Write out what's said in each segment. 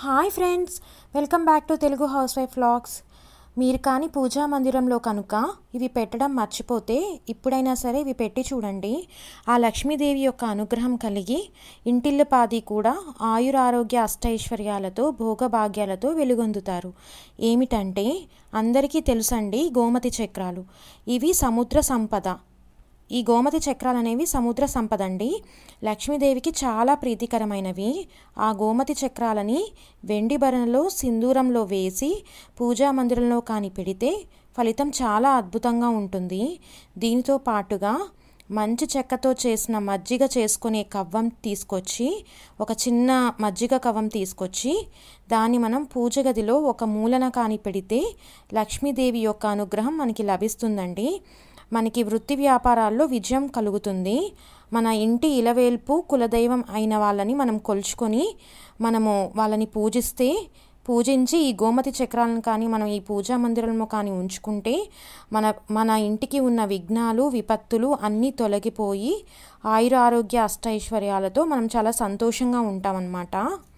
hi friends welcome back to Telugu house wife vlogs మీరు కానీ పూజా మందిరంలో కనుక ఇవి పెట్టడం మర్చిపోతే ఇప్పుడైనా సరే ఇవి పెట్టి చూడండి ఆ లక్ష్మీదేవి యొక్క అనుగ్రహం కలిగి ఇంటిల్లిపాది కూడా ఆయురారోగ్య అష్టైశ్వర్యాలతో భోగభాగ్యాలతో వెలుగొందుతారు ఏమిటంటే అందరికీ తెలుసండి గోమతి చక్రాలు ఇవి సముద్ర సంపద ఈ గోమతి చక్రాలు అనేవి సముద్ర సంపద అండి లక్ష్మీదేవికి చాలా ప్రీతికరమైనవి ఆ గోమతి చక్రాలని వెండి భరణలో సింధూరంలో వేసి పూజా మందిరంలో కాని పెడితే ఫలితం చాలా అద్భుతంగా ఉంటుంది దీనితో పాటుగా మంచి చెక్కతో చేసిన మజ్జిగ చేసుకునే కవ్వం తీసుకొచ్చి ఒక చిన్న మజ్జిగ కవ్వం తీసుకొచ్చి దాన్ని మనం పూజ గదిలో ఒక మూలన కాని పెడితే లక్ష్మీదేవి యొక్క అనుగ్రహం మనకి లభిస్తుందండి మనకి వృత్తి వ్యాపారాల్లో విజయం కలుగుతుంది మన ఇంటి ఇలవేల్పు కులదైవం అయిన వాళ్ళని మనం కొలుచుకొని మనము వాళ్ళని పూజిస్తే పూజించి ఈ గోమతి చక్రాలను కానీ మనం ఈ పూజా మందిరంలో కానీ ఉంచుకుంటే మన మన ఇంటికి ఉన్న విఘ్నాలు విపత్తులు అన్నీ తొలగిపోయి ఆయుర ఆరోగ్య అష్టైశ్వర్యాలతో మనం చాలా సంతోషంగా ఉంటామన్నమాట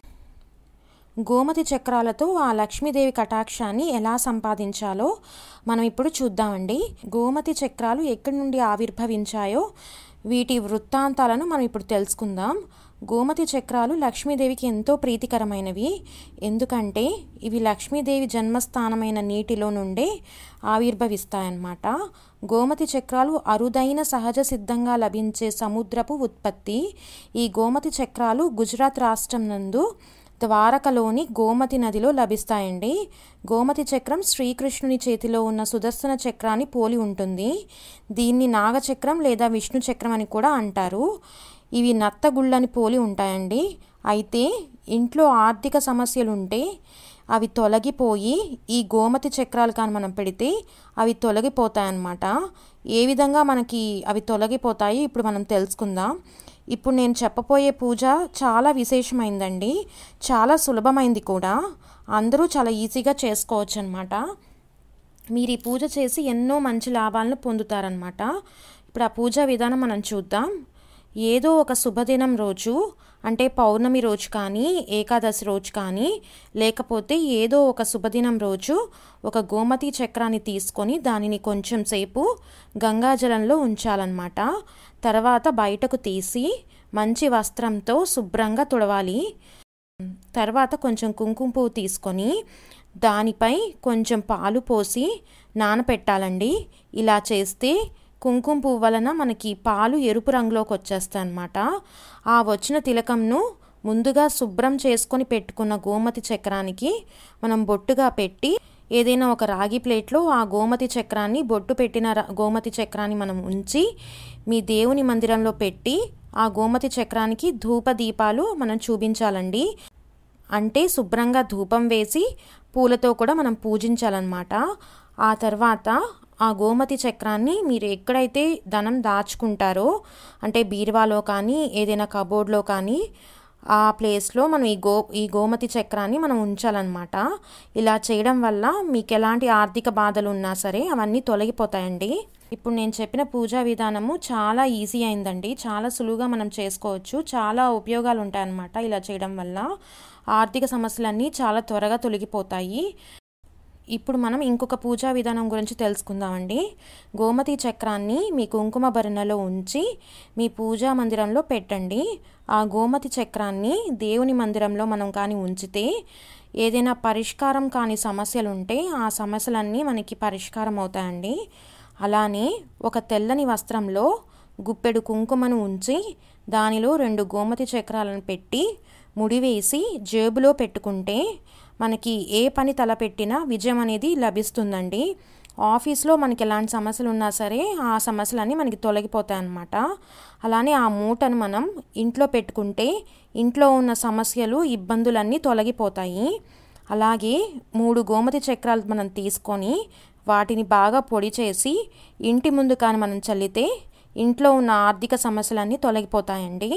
గోమతి చక్రాలతో ఆ లక్ష్మీదేవి కటాక్షాన్ని ఎలా సంపాదించాలో మనం ఇప్పుడు చూద్దామండి గోమతి చక్రాలు ఎక్కడి నుండి ఆవిర్భవించాయో వీటి వృత్తాంతాలను మనం ఇప్పుడు తెలుసుకుందాం గోమతి చక్రాలు లక్ష్మీదేవికి ఎంతో ప్రీతికరమైనవి ఎందుకంటే ఇవి లక్ష్మీదేవి జన్మస్థానమైన నీటిలో నుండే ఆవిర్భవిస్తాయన్నమాట గోమతి చక్రాలు అరుదైన సహజ సిద్ధంగా లభించే సముద్రపు ఉత్పత్తి ఈ గోమతి చక్రాలు గుజరాత్ రాష్ట్రం నందు ద్వారకలోని గోమతి నదిలో లభిస్తాయండి గోమతి చక్రం శ్రీకృష్ణుని చేతిలో ఉన్న సుదర్శన చక్రాన్ని పోలి ఉంటుంది దీన్ని నాగచక్రం లేదా విష్ణు చక్రం అని కూడా అంటారు ఇవి నత్తగుళ్ళని పోలి ఉంటాయండి అయితే ఇంట్లో ఆర్థిక సమస్యలు ఉంటే అవి తొలగిపోయి ఈ గోమతి చక్రాలు కానీ మనం పెడితే అవి తొలగిపోతాయన్నమాట ఏ విధంగా మనకి అవి తొలగిపోతాయి ఇప్పుడు మనం తెలుసుకుందాం ఇప్పుడు నేను చెప్పబోయే పూజ చాలా విశేషమైందండి చాలా సులభమైంది కూడా అందరూ చాలా ఈజీగా చేసుకోవచ్చు అనమాట మీరు ఈ పూజ చేసి ఎన్నో మంచి లాభాలను పొందుతారనమాట ఇప్పుడు ఆ పూజా విధానం మనం చూద్దాం ఏదో ఒక శుభదినం రోజు అంటే పౌర్ణమి రోజు కానీ ఏకాదశి రోజు కానీ లేకపోతే ఏదో ఒక శుభదినం రోజు ఒక గోమతి చక్రాన్ని తీసుకొని దానిని కొంచెం సేపు గంగాజలంలో ఉంచాలన్నమాట తర్వాత బయటకు తీసి మంచి వస్త్రంతో శుభ్రంగా తుడవాలి తర్వాత కొంచెం కుంకుమ పువ్వు తీసుకొని దానిపై కొంచెం పాలు పోసి నానపెట్టాలండి ఇలా చేస్తే కుంకుమ పువ్వు వలన మనకి పాలు ఎరుపు రంగులోకి వచ్చేస్తాయి అన్నమాట ఆ వచ్చిన తిలకంను ముందుగా శుభ్రం చేసుకొని పెట్టుకున్న గోమతి చక్రానికి మనం బొట్టుగా పెట్టి ఏదైనా ఒక రాగి ప్లేట్లో ఆ గోమతి చక్రాన్ని బొట్టు పెట్టిన గోమతి చక్రాన్ని మనం ఉంచి మీ దేవుని మందిరంలో పెట్టి ఆ గోమతి చక్రానికి ధూప దీపాలు మనం చూపించాలండి అంటే శుభ్రంగా ధూపం వేసి పూలతో కూడా మనం పూజించాలన్నమాట ఆ తర్వాత ఆ గోమతి చక్రాన్ని మీరు ఎక్కడైతే ధనం దాచుకుంటారో అంటే బీరువాలో కానీ ఏదైనా కబోర్డ్లో కానీ ఆ ప్లేస్లో మనం ఈ గో ఈ గోమతి చక్రాన్ని మనం ఉంచాలన్నమాట ఇలా చేయడం వల్ల మీకు ఎలాంటి ఆర్థిక బాధలు ఉన్నా సరే అవన్నీ తొలగిపోతాయండి ఇప్పుడు నేను చెప్పిన పూజా విధానము చాలా ఈజీ అయిందండి చాలా సులువుగా మనం చేసుకోవచ్చు చాలా ఉపయోగాలు ఉంటాయన్నమాట ఇలా చేయడం వల్ల ఆర్థిక సమస్యలన్నీ చాలా త్వరగా తొలగిపోతాయి ఇప్పుడు మనం ఇంకొక పూజా విధానం గురించి తెలుసుకుందామండి గోమతి చక్రాన్ని మీ కుంకుమ భరణలో ఉంచి మీ పూజా మందిరంలో పెట్టండి ఆ గోమతి చక్రాన్ని దేవుని మందిరంలో మనం కానీ ఉంచితే ఏదైనా పరిష్కారం కాని సమస్యలు ఉంటే ఆ సమస్యలన్నీ మనకి పరిష్కారం అవుతాయండి అలానే ఒక తెల్లని వస్త్రంలో గుప్పెడు కుంకుమను ఉంచి దానిలో రెండు గోమతి చక్రాలను పెట్టి ముడివేసి జేబులో పెట్టుకుంటే మనకి ఏ పని తలపెట్టినా విజయం అనేది లభిస్తుందండి ఆఫీస్లో మనకి ఎలాంటి సమస్యలు ఉన్నా సరే ఆ సమస్యలన్నీ మనకి తొలగిపోతాయి అన్నమాట అలానే ఆ మూటను మనం ఇంట్లో పెట్టుకుంటే ఇంట్లో ఉన్న సమస్యలు ఇబ్బందులన్నీ తొలగిపోతాయి అలాగే మూడు గోమతి చక్రాలు మనం తీసుకొని వాటిని బాగా పొడి చేసి ఇంటి ముందు కానీ మనం చల్లితే ఇంట్లో ఉన్న ఆర్థిక సమస్యలన్నీ తొలగిపోతాయండి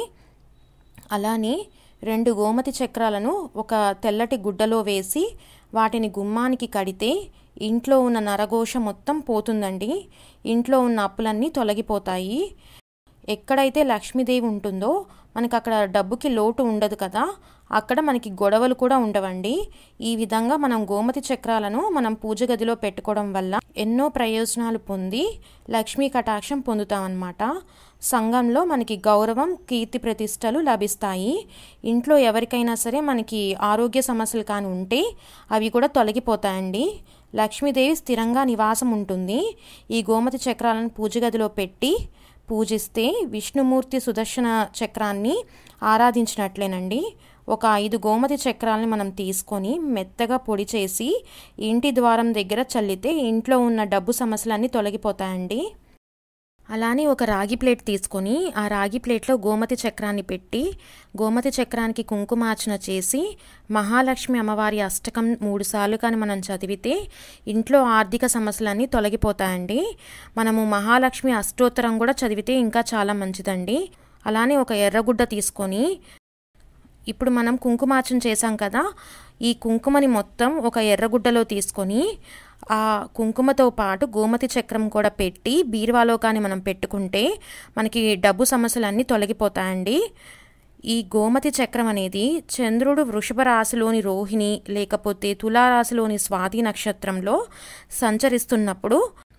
అలానే రెండు గోమతి చక్రాలను ఒక తెల్లటి గుడ్డలో వేసి వాటిని గుమ్మానికి కడితే ఇంట్లో ఉన్న నరఘోష మొత్తం పోతుందండి ఇంట్లో ఉన్న అప్పులన్నీ తొలగిపోతాయి ఎక్కడైతే లక్ష్మీదేవి ఉంటుందో మనకు అక్కడ డబ్బుకి లోటు ఉండదు కదా అక్కడ మనకి గొడవలు కూడా ఉండవండి ఈ విధంగా మనం గోమతి చక్రాలను మనం పూజ గదిలో పెట్టుకోవడం వల్ల ఎన్నో ప్రయోజనాలు పొంది లక్ష్మీ కటాక్షం పొందుతామన్నమాట సంఘంలో మనకి గౌరవం కీర్తి ప్రతిష్టలు లభిస్తాయి ఇంట్లో ఎవరికైనా సరే మనకి ఆరోగ్య సమస్యలు కానీ ఉంటే అవి కూడా తొలగిపోతాయండి లక్ష్మీదేవి స్థిరంగా నివాసం ఉంటుంది ఈ గోమతి చక్రాలను పూజ గదిలో పెట్టి పూజిస్తే విష్ణుమూర్తి సుదర్శన చక్రాన్ని ఆరాధించినట్లేనండి ఒక ఐదు గోమతి చక్రాలని మనం తీసుకొని మెత్తగా పొడి చేసి ఇంటి ద్వారం దగ్గర చల్లితే ఇంట్లో ఉన్న డబ్బు సమస్యలన్నీ తొలగిపోతాయండి అలానే ఒక రాగి ప్లేట్ తీసుకొని ఆ రాగి ప్లేట్లో గోమతి చక్రాన్ని పెట్టి గోమతి చక్రానికి కుంకుమార్చన చేసి మహాలక్ష్మి అమ్మవారి అష్టకం మూడు సార్లు కానీ మనం చదివితే ఇంట్లో ఆర్థిక సమస్యలన్నీ తొలగిపోతాయండి మనము మహాలక్ష్మి అష్టోత్తరం కూడా చదివితే ఇంకా చాలా మంచిదండి అలానే ఒక ఎర్రగుడ్డ తీసుకొని ఇప్పుడు మనం కుంకుమార్చన చేసాం కదా ఈ కుంకుమని మొత్తం ఒక ఎర్రగుడ్డలో తీసుకొని ఆ కుంకుమతో పాటు గోమతి చక్రం కూడా పెట్టి బీరువాలో కానీ మనం పెట్టుకుంటే మనకి డబ్బు సమస్యలన్నీ తొలగిపోతాయండి ఈ గోమతి చక్రం అనేది చంద్రుడు వృషభ రాశిలోని రోహిణి లేకపోతే తులారాశిలోని స్వాతి నక్షత్రంలో సంచరిస్తున్నప్పుడు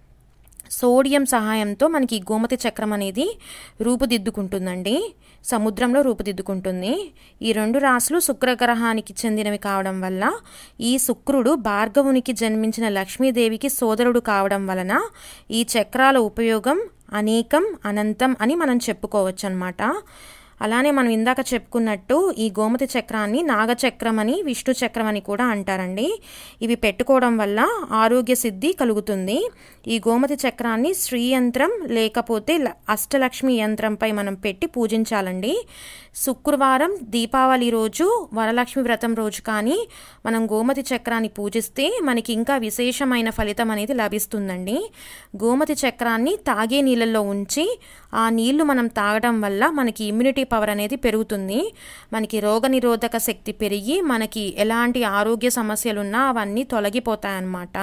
సోడియం సహాయంతో మనకి ఈ గోమతి చక్రం అనేది రూపుదిద్దుకుంటుందండి సముద్రంలో రూపుదిద్దుకుంటుంది ఈ రెండు రాశులు శుక్రగ్రహానికి చెందినవి కావడం వల్ల ఈ శుక్రుడు భార్గవునికి జన్మించిన లక్ష్మీదేవికి సోదరుడు కావడం వలన ఈ చక్రాల ఉపయోగం అనేకం అనంతం అని మనం చెప్పుకోవచ్చు అనమాట అలానే మనం ఇందాక చెప్పుకున్నట్టు ఈ గోమతి చక్రాన్ని నాగచక్రం అని విష్ణు చక్రం అని కూడా అంటారండి ఇవి పెట్టుకోవడం వల్ల ఆరోగ్య సిద్ధి కలుగుతుంది ఈ గోమతి చక్రాన్ని శ్రీ యంత్రం లేకపోతే ల- అష్టలక్ష్మి యంత్రంపై మనం పెట్టి పూజించాలండి శుక్రవారం దీపావళి రోజు వరలక్ష్మి వ్రతం రోజు కానీ మనం గోమతి చక్రాన్ని పూజిస్తే మనకి ఇంకా విశేషమైన ఫలితం అనేది లభిస్తుందండి గోమతి చక్రాన్ని తాగే నీళ్ళల్లో ఉంచి ఆ నీళ్లు మనం తాగడం వల్ల మనకి ఇమ్యూనిటీ పవర్ అనేది పెరుగుతుంది మనకి రోగనిరోధక శక్తి పెరిగి మనకి ఎలాంటి ఆరోగ్య సమస్యలున్నా అవన్నీ తొలగిపోతాయన్నమాట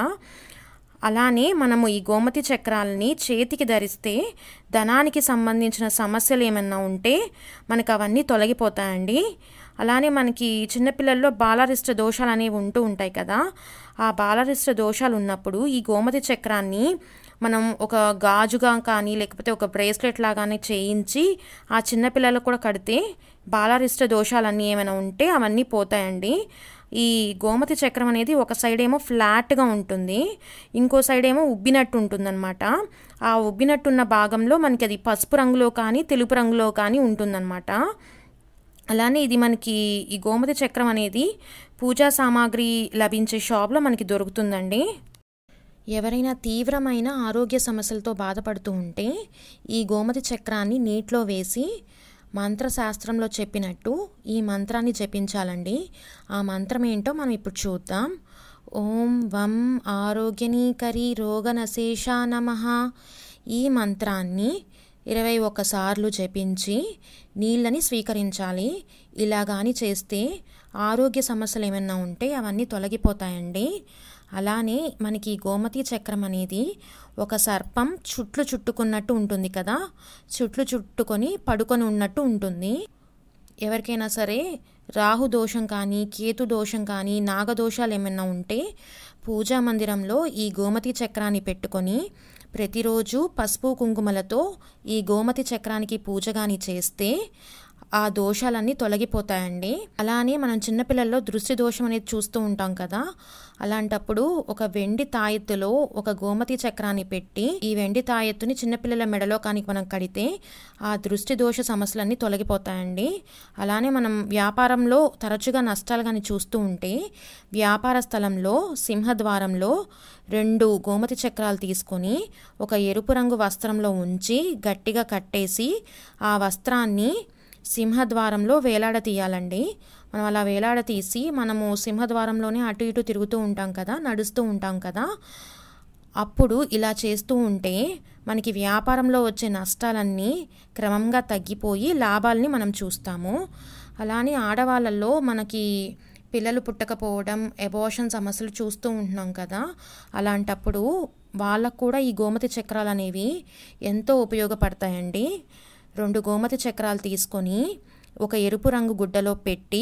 అలానే మనము ఈ గోమతి చక్రాలని చేతికి ధరిస్తే ధనానికి సంబంధించిన సమస్యలు ఏమన్నా ఉంటే మనకు అవన్నీ తొలగిపోతాయండి అలానే మనకి చిన్నపిల్లల్లో బాలరిష్ట దోషాలు అనేవి ఉంటూ ఉంటాయి కదా ఆ బాలరిష్ట దోషాలు ఉన్నప్పుడు ఈ గోమతి చక్రాన్ని మనం ఒక గాజుగా కానీ లేకపోతే ఒక బ్రేస్లెట్ లాగానే చేయించి ఆ చిన్నపిల్లలకు కూడా కడితే బాలరిష్ట దోషాలన్నీ ఏమైనా ఉంటే అవన్నీ పోతాయండి ఈ గోమతి చక్రం అనేది ఒక సైడ్ ఏమో ఫ్లాట్గా ఉంటుంది ఇంకో సైడ్ ఏమో ఉబ్బినట్టు ఉంటుందన్నమాట ఆ ఉబ్బినట్టున్న భాగంలో మనకి అది పసుపు రంగులో కానీ తెలుపు రంగులో కానీ ఉంటుందన్నమాట అలానే ఇది మనకి ఈ గోమతి చక్రం అనేది పూజా సామాగ్రి లభించే షాప్లో మనకి దొరుకుతుందండి ఎవరైనా తీవ్రమైన ఆరోగ్య సమస్యలతో బాధపడుతూ ఉంటే ఈ గోమతి చక్రాన్ని నీటిలో వేసి మంత్రశాస్త్రంలో చెప్పినట్టు ఈ మంత్రాన్ని జపించాలండి ఆ మంత్రం ఏంటో మనం ఇప్పుడు చూద్దాం ఓం వం ఆరోగ్యనీకరి రోగనశేష నమ ఈ మంత్రాన్ని ఇరవై ఒక్కసార్లు జపించి నీళ్ళని స్వీకరించాలి ఇలా కానీ చేస్తే ఆరోగ్య సమస్యలు ఏమైనా ఉంటే అవన్నీ తొలగిపోతాయండి అలానే మనకి ఈ గోమతి చక్రం అనేది ఒక సర్పం చుట్లు చుట్టుకున్నట్టు ఉంటుంది కదా చుట్లు చుట్టుకొని పడుకొని ఉన్నట్టు ఉంటుంది ఎవరికైనా సరే రాహు దోషం కానీ కేతు దోషం కానీ నాగదోషాలు ఏమైనా ఉంటే పూజా మందిరంలో ఈ గోమతి చక్రాన్ని పెట్టుకొని ప్రతిరోజు పసుపు కుంకుమలతో ఈ గోమతి చక్రానికి పూజ కానీ చేస్తే ఆ దోషాలన్నీ తొలగిపోతాయండి అలానే మనం చిన్నపిల్లల్లో దృష్టి దోషం అనేది చూస్తూ ఉంటాం కదా అలాంటప్పుడు ఒక వెండి తాయెత్తులో ఒక గోమతి చక్రాన్ని పెట్టి ఈ వెండి తాయెత్తుని చిన్నపిల్లల మెడలో కానీ మనం కడితే ఆ దృష్టి దోష సమస్యలన్నీ తొలగిపోతాయండి అలానే మనం వ్యాపారంలో తరచుగా నష్టాలు కానీ చూస్తూ ఉంటే వ్యాపార స్థలంలో సింహద్వారంలో రెండు గోమతి చక్రాలు తీసుకొని ఒక ఎరుపు రంగు వస్త్రంలో ఉంచి గట్టిగా కట్టేసి ఆ వస్త్రాన్ని సింహద్వారంలో వేలాడతీయాలండి మనం అలా వేలాడతీసి మనము సింహద్వారంలోనే అటు ఇటు తిరుగుతూ ఉంటాం కదా నడుస్తూ ఉంటాం కదా అప్పుడు ఇలా చేస్తూ ఉంటే మనకి వ్యాపారంలో వచ్చే నష్టాలన్నీ క్రమంగా తగ్గిపోయి లాభాలని మనం చూస్తాము అలానే ఆడవాళ్ళల్లో మనకి పిల్లలు పుట్టకపోవడం ఎబోషన్ సమస్యలు చూస్తూ ఉంటున్నాం కదా అలాంటప్పుడు వాళ్ళకు కూడా ఈ గోమతి చక్రాలు అనేవి ఎంతో ఉపయోగపడతాయండి రెండు గోమతి చక్రాలు తీసుకొని ఒక ఎరుపు రంగు గుడ్డలో పెట్టి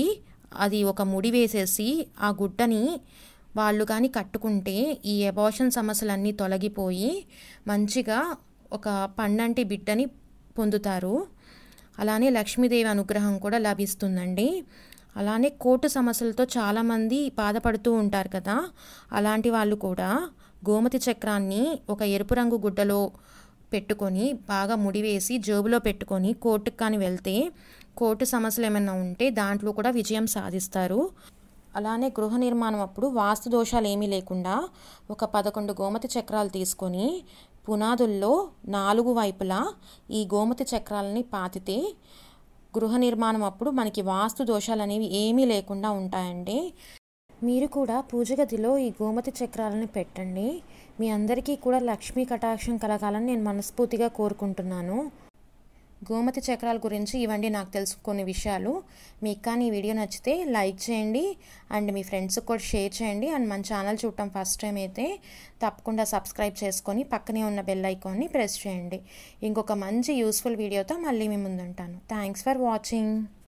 అది ఒక ముడి వేసేసి ఆ గుడ్డని వాళ్ళు కానీ కట్టుకుంటే ఈ అబార్షన్ సమస్యలన్నీ తొలగిపోయి మంచిగా ఒక పండంటి బిడ్డని పొందుతారు అలానే లక్ష్మీదేవి అనుగ్రహం కూడా లభిస్తుందండి అలానే కోర్టు సమస్యలతో చాలామంది బాధపడుతూ ఉంటారు కదా అలాంటి వాళ్ళు కూడా గోమతి చక్రాన్ని ఒక ఎరుపు రంగు గుడ్డలో పెట్టుకొని బాగా ముడివేసి జేబులో పెట్టుకొని కోర్టుకు కానీ వెళ్తే కోర్టు సమస్యలు ఏమైనా ఉంటే దాంట్లో కూడా విజయం సాధిస్తారు అలానే గృహ నిర్మాణం అప్పుడు వాస్తు దోషాలు ఏమీ లేకుండా ఒక పదకొండు గోమతి చక్రాలు తీసుకొని పునాదుల్లో నాలుగు వైపులా ఈ గోమతి చక్రాలని పాతితే గృహ నిర్మాణం అప్పుడు మనకి వాస్తు దోషాలు అనేవి ఏమీ లేకుండా ఉంటాయండి మీరు కూడా పూజ గదిలో ఈ గోమతి చక్రాలను పెట్టండి మీ అందరికీ కూడా లక్ష్మీ కటాక్షం కలగాలని నేను మనస్ఫూర్తిగా కోరుకుంటున్నాను గోమతి చక్రాల గురించి ఇవ్వండి నాకు తెలుసు కొన్ని విషయాలు మీకు కానీ ఈ వీడియో నచ్చితే లైక్ చేయండి అండ్ మీ ఫ్రెండ్స్కి కూడా షేర్ చేయండి అండ్ మన ఛానల్ చూడటం ఫస్ట్ టైం అయితే తప్పకుండా సబ్స్క్రైబ్ చేసుకొని పక్కనే ఉన్న బెల్ ఐకాన్ని ప్రెస్ చేయండి ఇంకొక మంచి యూస్ఫుల్ వీడియోతో మళ్ళీ మీ ముందుంటాను థ్యాంక్స్ ఫర్ వాచింగ్